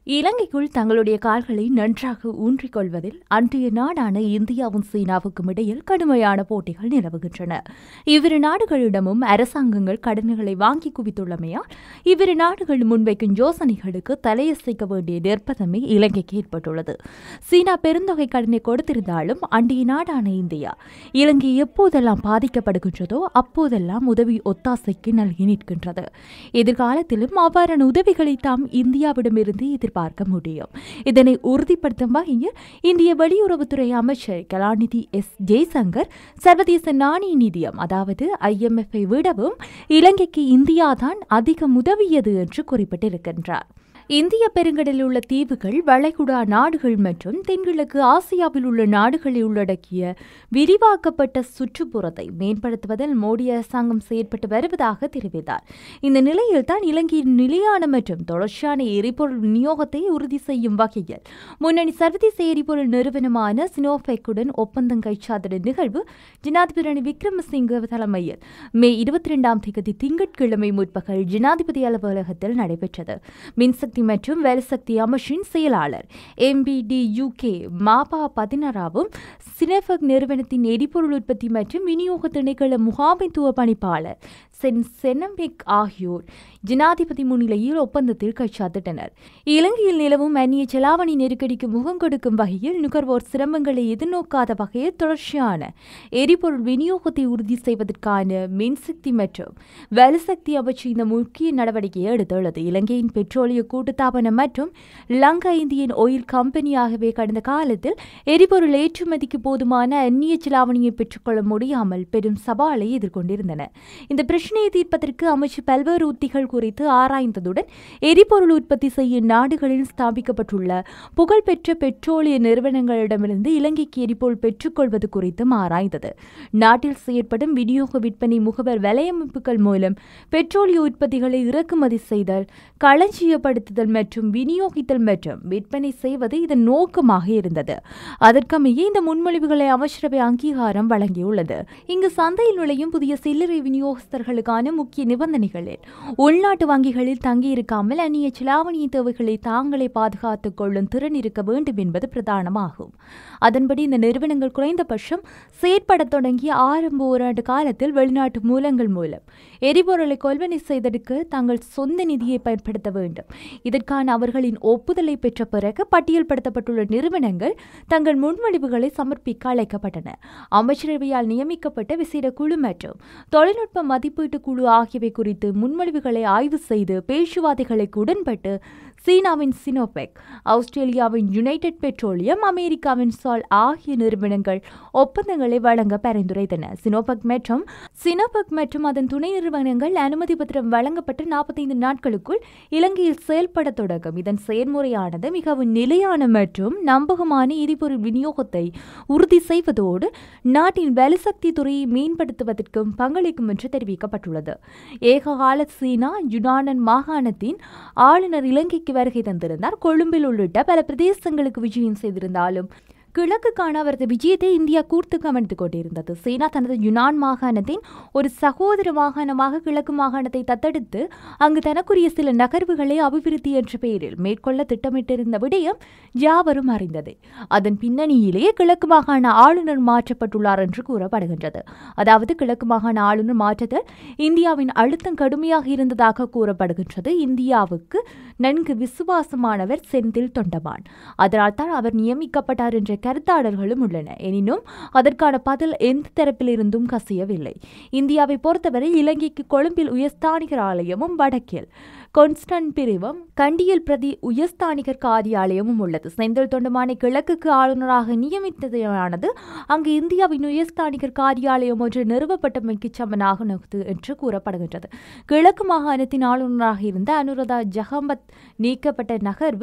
இலங்கைக்குள் தங்களுடைய கால்களை நன்றாக ஊன்றிக் கொள்வதில் அன்றைய நாடான இந்தியாவும் சீனாவுக்கும் இடையில் கடுமையான போட்டிகள் நிலவுகின்றன இவ்விரு நாடுகளிடமும் அரசாங்கங்கள் கடன்களை வாங்கி குவித்துள்ளமையால் இவ்விரு நாடுகள் முன்வைக்கும் யோசனைகளுக்கு தலையசைக்க வேண்டிய நிர்பந்தமே இலங்கைக்கு ஏற்பட்டுள்ளது சீனா பெருந்தொகை கடனை கொடுத்திருந்தாலும் அன்றைய நாடான இந்தியா இலங்கை எப்போதெல்லாம் பாதிக்கப்படுகின்றதோ அப்போதெல்லாம் உதவி ஒத்தாசைக்கு நல்கி நிற்கின்றது எதிர்காலத்திலும் அவ்வாறான உதவிகளை தாம் இந்தியாவிடமிருந்து எதிர்பார்க்க முடியும் இதனை உறுதிப்படுத்தும் வகையில் இந்திய வெளியுறவுத்துறை அமைச்சர் கலாநிதி எஸ் ஜெய்சங்கர் சர்வதேச நாணய நிதியம் அதாவது ஐஎம்எஃப்பை விடவும் இலங்கைக்கு இந்தியாதான் அதிகம் உதவியது என்று குறிப்பிட்டிருக்கின்றார் இந்திய பெருங்கடலில் உள்ள தீவுகள் வளைகுடா நாடுகள் மற்றும் தென்கிழக்கு ஆசியாவில் உள்ள நாடுகளை உள்ளடக்கிய விரிவாக்கப்பட்ட சுற்றுப்புறத்தை மேம்படுத்துவதில் மோடி அரசாங்கம் செயற்பட்டு வருவதாக தெரிவித்தார் இந்த நிலையில்தான் இலங்கையின் நிலையான மற்றும் தொடர்ச்சியான எரிபொருள் விநியோகத்தை உறுதி செய்யும் வகையில் முன்னணி சர்வதேச எரிபொருள் நிறுவனமான சினோபெக்குடன் ஒப்பந்தம் கைச்சாத்திட நிகழ்வு ஜனாதிபதி ரணில் விக்ரமசிங்க தலைமையில் மே இருபத்தி இரண்டாம் தேதி திங்கட்கிழமை முற்பகல் ஜனாதிபதி அலுவலகத்தில் நடைபெற்றது மின்சக்தி மற்றும் வேலசக்தி அமைச்சின் செயலாளர் எம்பிடி யூகே மாபா பதினராவும் சினெஃபக் நிறுவனத்தின் எரிபொருள் உற்பத்தி மற்றும் விநியோக திணைக்கள முகாமைத்துவ பணிப்பாளர் சென் செனமிக் ஆகியோர் ஜனாதிபதி முன்னிலையில் ஒப்பந்தத்தில் கைச்சாத்திட்டனர் இலங்கையில் நிலவும் அந்நிய செலாவணி நெருக்கடிக்கு முகம் கொடுக்கும் வகையில் நுகர்வோர் சிரமங்களை எதிர்நோக்காத வகையில் தொடர்ச்சியான எரிபொருள் விநியோகத்தை உறுதி செய்வதற்கான மின்சக்தி மற்றும் வலுசக்தி அமைச்சு இந்த முக்கிய நடவடிக்கையை எடுத்துள்ளது இலங்கையின் பெட்ரோலிய கூட்டுத்தாபனம் மற்றும் லங்கா இந்தியன் ஆயில் கம்பெனியாகவே கடந்த காலத்தில் எரிபொருள் ஏற்றுமதிக்கு போதுமான அந்நிய செலாவணியை பெற்றுக்கொள்ள முடியாமல் பெரும் சவாலை எதிர்கொண்டிருந்தன இந்த பிரச்சனையை தீர்ப்பதற்கு அமைச்சு பல்வேறு உத்திகள் குறித்து ஆராய்ந்ததுடன் எரிபொருள் உற்பத்தி செய்யும் நாடுகளில் ஸ்தாபிக்கப்பட்டுள்ள புகழ்பெற்ற பெட்ரோலிய நிறுவனங்களிடமிருந்து இலங்கைக்கு எரிபொருள் பெற்றுக்கொள்வது குறித்தும் ஆராய்ந்தது நாட்டில் செயற்படும் விநியோக விற்பனை முகவர் வலையமைப்புகள் மூலம் பெட்ரோலிய உற்பத்திகளை இறக்குமதி செய்தல் களஞ்சியப்படுத்துதல் மற்றும் விநியோகித்தல் மற்றும் விற்பனை செய்வது இதன் நோக்கமாக இருந்தது அதற்கமைய இந்த முன்மொழிவுகளை அமைச்சரவை அங்கீகாரம் வழங்கியுள்ளது இங்கு சந்தையில் நுழையும் புதிய சில்லறை விநியோகஸ்தர்களுக்கான முக்கிய நிபந்தனைகளில் உள்நாட்டு வங்கிகளில் தங்கியிருக்காமல் அந்நிய செலாவணிய தேவைகளை தாங்களே பாதுகாத்துக் கொள்ளும் திறன் இருக்க வேண்டும் என்பது பிரதானமாகும் அதன்படி இந்த நிறுவனங்கள் குறைந்தபட்சம் செயற்படத் தொடங்கிய ஆரம்ப ஓராண்டு காலத்தில் வெளிநாட்டு மூலங்கள் மூலம் எரிபொருளை கொள்வனை செய்ததற்கு தங்கள் சொந்த நிதியை பயன்படுத்த வேண்டும் இதற்கான அவர்களின் ஒப்புதலை பெற்ற பிறகு பட்டியல்படுத்தப்பட்டுள்ள நிறுவனங்கள் தங்கள் முன்மொழிவுகளை சமர்ப்பிக்க அழைக்கப்பட்டன அமைச்சரவையால் நியமிக்கப்பட்ட விசேட குழு மற்றும் தொழில்நுட்ப மதிப்பீட்டு குழு ஆகியவை குறித்து முன்மொழிவுகளை ஆய்வு செய்து பேச்சுவார்த்தைகளுக்கு உடன்பட்டு சீனாவின் சினோபெக் ஆஸ்திரேலியாவின் யுனைடெட் பெட்ரோலியம் அமெரிக்காவின் சால் ஆகிய நிறுவனங்கள் ஒப்பந்தங்களை வழங்க பரிந்துரைத்தன சினோபெக் மற்றும் சினோபெக் மற்றும் அதன் துணை நிறுவனங்கள் அனுமதி பத்திரம் வழங்கப்பட்ட நாற்பத்தைந்து நாட்களுக்குள் இலங்கையில் செயல்பட தொடங்கும் இதன் செயல்முறையானது மிகவும் நிலையான மற்றும் நம்பகமான எரிபொருள் விநியோகத்தை உறுதி செய்வதோடு நாட்டின் வலுசக்தி துறையை மேம்படுத்துவதற்கும் பங்களிக்கும் என்று தெரிவிக்கப்பட்டுள்ளது ஏககால சீனா யுனானன் மாகாணத்தின் ஆளுநர் இலங்கைக்கு வருகை தந்திருந்தார் கொழும்பில் உள்ளிட்ட பல பிரதேசங்களுக்கு விஜயம் செய்திருந்தாலும் கிழக்குக்கான அவரது விஜயத்தை இந்தியா கூர்த்து கவனித்துக் கொண்டிருந்தது சீனா தனது யுனான் மாகாணத்தின் ஒரு சகோதர மாகாணமாக கிழக்கு மாகாணத்தை தத்தெடுத்து அங்கு தனக்குரிய சில நகர்வுகளை அபிவிருத்தி என்ற பெயரில் மேற்கொள்ள திட்டமிட்டிருந்த விடயம் யாவரும் அறிந்தது அதன் பின்னணியிலேயே கிழக்கு மாகாண ஆளுநர் மாற்றப்பட்டுள்ளார் என்று கூறப்படுகின்றது அதாவது கிழக்கு மாகாண ஆளுநர் மாற்றத்தில் இந்தியாவின் அழுத்தம் கடுமையாக இருந்ததாக கூறப்படுகின்றது இந்தியாவுக்கு நன்கு விசுவாசமானவர் செந்தில் தொண்டமான் அதனால் தான் அவர் நியமிக்கப்பட்டார் என்ற கருத்தாடல்களும் உள்ளன எனினும் அதற்கான பதில் எந்த தரப்பிலிருந்தும் கசியவில்லை இந்தியாவை பொறுத்தவரை இலங்கைக்கு கொழும்பில் உயர்ஸ்தானிகர் ஆலயமும் வடக்கில் கொன்ஸ்டன் பிரிவும் கண்டியில் பிரதி உயர்ஸ்தானிகர் காரியாலயமும் உள்ளது செந்தில் தொண்டமானை கிழக்குக்கு ஆளுநராக நியமித்ததானது அங்கு இந்தியாவின் உயர்ஸ்தானிகர் காரியாலயம் ஒன்று நிறுவப்பட்டமைக்கு சமனாக நகுது என்று கூறப்படுகின்றது கிழக்கு மாகாணத்தின் ஆளுநராக இருந்த அனுராதா ஜஹம்பத் நீக்கப்பட்ட நகர்வு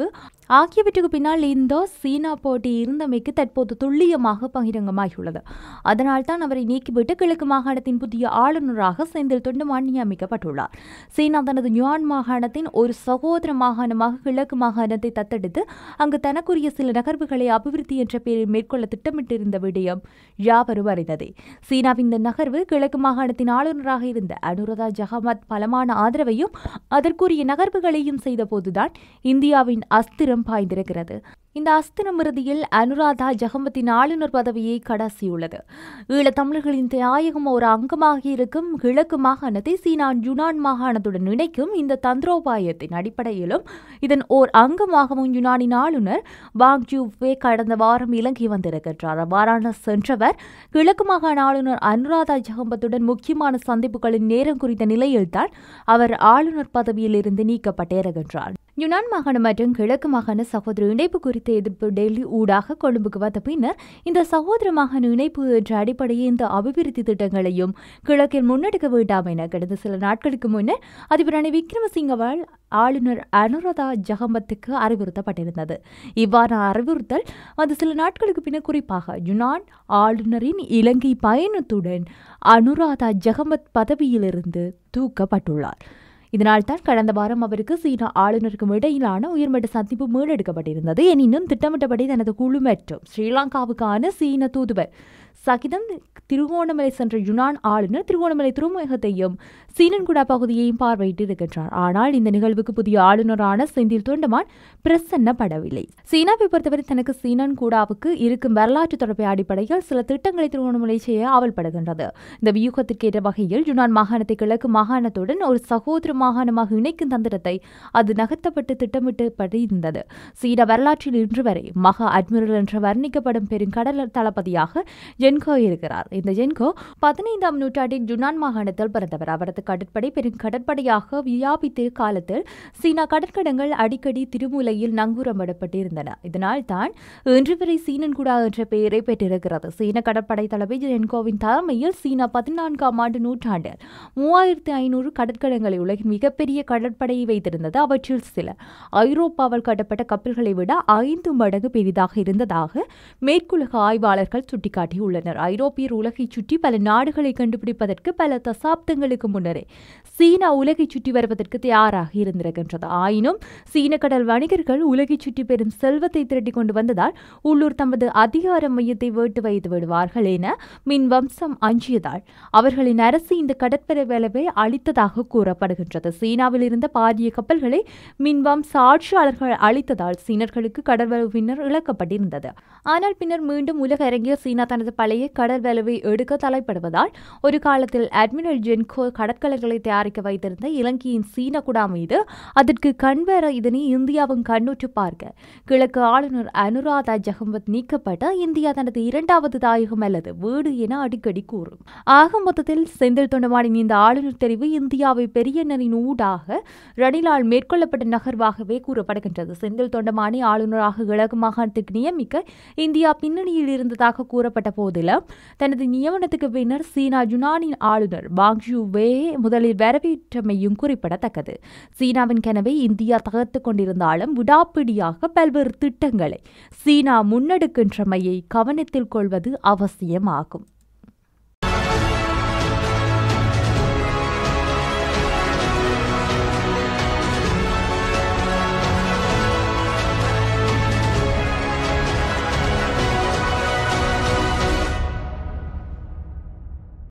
ஆகியவற்றுக்கு பின்னால் இந்தோ சீனா போட்டி இருந்தமைக்கு தற்போது துல்லியமாக பகிரங்கமாகியுள்ளது அதனால்தான் அவரை நீக்கிவிட்டு கிழக்கு மாகாணத்தின் புதிய ஆளுநராக செந்தில் தொண்டமான் நியமிக்கப்பட்டுள்ளார் சீனா தனது யுவான் மாகாணத்தின் ஒரு சகோதர மாகாணமாக கிழக்கு மாகாணத்தை தத்தெடுத்து அங்கு தனக்குரிய சில நகர்வுகளை அபிவிருத்தி என்ற பெயரில் மேற்கொள்ள திட்டமிட்டிருந்த விடயம் யாவரும் அறிந்ததே சீனாவின் இந்த நகர்வு கிழக்கு மாகாணத்தின் ஆளுநராக இருந்த அனுராதா ஜஹமத் பலமான ஆதரவையும் அதற்குரிய நகர்வுகளையும் செய்தபோதுதான் இந்தியாவின் அஸ்திரம் பாய்ந்திருக்கிறது இந்த அஸ்திரம் இறுதியில் அனுராதா ஜகமத்தின் ஆளுநர் பதவியை கடாசியுள்ளது ஈழத்தமிழர்களின் தாயகம் ஒரு அங்கமாக இருக்கும் கிழக்கு மாகாணத்தை சீனா யுனான் மாகாணத்துடன் இணைக்கும் இந்த தந்திரோபாயத்தின் அடிப்படையிலும் இதன் ஓர் அங்கமாகவும் யுனானின் ஆளுநர் வாங் ஜூவே கடந்த வாரம் இலங்கை வந்திருக்கின்றார் அவ்வாறான சென்றவர் கிழக்கு மாகாண ஆளுநர் அனுராதா ஜகம்பத்துடன் முக்கியமான சந்திப்புகளின் நேரம் குறித்த நிலையில்தான் அவர் ஆளுநர் பதவியில் இருந்து நீக்கப்பட்டிருக்கின்றார் யுனான் மாகாணம் மற்றும் கிழக்கு மாகாண சகோதர இணைப்பு குறித்த எதிர்ப்பு டெல்லி ஊடாக கொழும்புக்கு வந்த பின்னர் இந்த சகோதர மாகாண இணைப்பு என்ற அடிப்படையில் இந்த அபிவிருத்தி திட்டங்களையும் கிழக்கில் முன்னெடுக்க வேண்டாம் என கடந்த சில நாட்களுக்கு முன்னர் அதிபர் ரணில் விக்ரமசிங்கவால் ஆளுநர் அனுராதா ஜகம்பத்துக்கு அறிவுறுத்தப்பட்டிருந்தது இவ்வாறு அறிவுறுத்தல் அது சில நாட்களுக்கு பின்னர் குறிப்பாக யுனான் ஆளுநரின் இலங்கை பயணத்துடன் அனுராதா ஜகமத் பதவியிலிருந்து தூக்கப்பட்டுள்ளார் இதனால்தான் கடந்த வாரம் அவருக்கு சீனா ஆளுநருக்கும் இடையிலான உயர்மட்ட சந்திப்பு மீளெடுக்கப்பட்டிருந்தது எனினும் திட்டமிட்டபடி தனது குழு மற்றும் ஸ்ரீலங்காவுக்கான சீன தூதுவர் சகிதம் திருகோணமலை சென்ற யுனான் ஆளுநர் திருகோணமலை துறைமுகத்தையும் சீனன்குடா பகுதியையும் பார்வையிட்டு இருக்கின்றார் ஆனால் இந்த நிகழ்வுக்கு புதிய ஆளுநரான செந்தில் தொண்டமான் பிரசன்னப்படவில்லை சீனாவை பொறுத்தவரை தனக்கு சீனன்குடாவுக்கு இருக்கும் வரலாற்று தொடர்பை அடிப்படையில் சில திட்டங்களை திருகோணமலை செய்ய ஆவல்படுகின்றது இந்த வியூகத்திற்கேற்ற வகையில் யுனான் மாகாணத்தை கிழக்கு மாகாணத்துடன் ஒரு சகோதர மாகாணமாக இணைக்கும் தந்திரத்தை அது நகர்த்தப்பட்டு திட்டமிட்டபடி இருந்தது சீன வரலாற்றில் இன்று வரை மகா அட்மிரல் என்று வர்ணிக்கப்படும் பெருங்கடல் தளபதியாக ஜென்கோ இருக்கிறார் இந்த ஜென்கோ பதினைந்தாம் நூற்றாண்டின் ஜுனான் மாகாணத்தில் பிறந்தவர் அவரது கடற்படை பெரும் கடற்படையாக வியாபித்த காலத்தில் சீனா கடற்கடங்கள் அடிக்கடி திருமூலையில் நங்கூரமிடப்பட்டிருந்தன இதனால் தான் இன்று வரை சீனன்குடா என்ற பெயரை பெற்றிருக்கிறது சீன கடற்படை தளபதி ஜென்கோவின் தலைமையில் சீனா பதினான்காம் ஆண்டு நூற்றாண்டில் மூவாயிரத்து ஐநூறு கடற்கடங்களை உலகின் மிகப்பெரிய கடற்படையை வைத்திருந்தது அவற்றில் சில ஐரோப்பாவில் கட்டப்பட்ட கப்பல்களை விட ஐந்து மடங்கு பெரிதாக இருந்ததாக மேற்குலக ஆய்வாளர்கள் சுட்டிக்காட்டியுள்ளனர் ஐரோப்பியர் உலகை சுற்றி பல நாடுகளை கண்டுபிடிப்பதற்கு பல தசாப்தங்களுக்கு முன்னரே சீனா உலகை சுற்றி வருவதற்கு தயாராக இருந்திருக்கின்றது ஆயினும் சீன கடல் வணிகர்கள் உலகை சுற்றி பெரும் செல்வத்தை திரட்டி கொண்டு வந்ததால் உள்ளூர் தமது அதிகார மையத்தை வேட்டு வைத்து விடுவார்கள் என மின் வம்சம் அஞ்சியதால் அவர்களின் அரசு இந்த கடற்படை வேலைவை அளித்ததாக கூறப்படுகின்றது சீனாவில் இருந்த பாரிய கப்பல்களை மின் வம்ச ஆட்சியாளர்கள் அளித்ததால் சீனர்களுக்கு கடற்வரவு பின்னர் இழக்கப்பட்டிருந்தது ஆனால் பின்னர் மீண்டும் உலக அரங்கில் சீனா தனது பழைய கடல் வலுவை எடுக்க தலைப்படுவதால் ஒரு காலத்தில் அட்மிரல் ஜென்கோ கடற்கலைகளை தயாரிக்க வைத்திருந்த இலங்கையின் சீன குடா மீது அதற்கு கண்வர இதனை இந்தியாவும் கண்ணுற்று பார்க்க கிழக்கு ஆளுநர் அனுராதா ஜெகம்பத் நீக்கப்பட்ட இந்தியா தனது இரண்டாவது தாயகம் அல்லது வீடு என அடிக்கடி கூறும் ஆக மொத்தத்தில் செந்தில் தொண்டமானின் இந்த ஆளுநர் தெரிவு இந்தியாவை பெரியண்ணரின் ஊடாக ரணிலால் மேற்கொள்ளப்பட்ட நகர்வாகவே கூறப்படுகின்றது செந்தில் தொண்டமானி ஆளுநராக கிழக்கு மாகாணத்துக்கு நியமிக்க இந்தியா பின்னணியில் இருந்ததாக கூறப்பட்ட போதிலும் தனது நியமனத்துக்கு பின்னர் சீனா யுனானின் ஆளுநர் பாங்ஜூ வே முதலில் வரவேற்றமையும் குறிப்பிடத்தக்கது சீனாவின் கனவை இந்தியா தகர்த்து கொண்டிருந்தாலும் விடாப்பிடியாக பல்வேறு திட்டங்களை சீனா முன்னெடுக்கின்றமையை கவனத்தில் கொள்வது அவசியமாகும்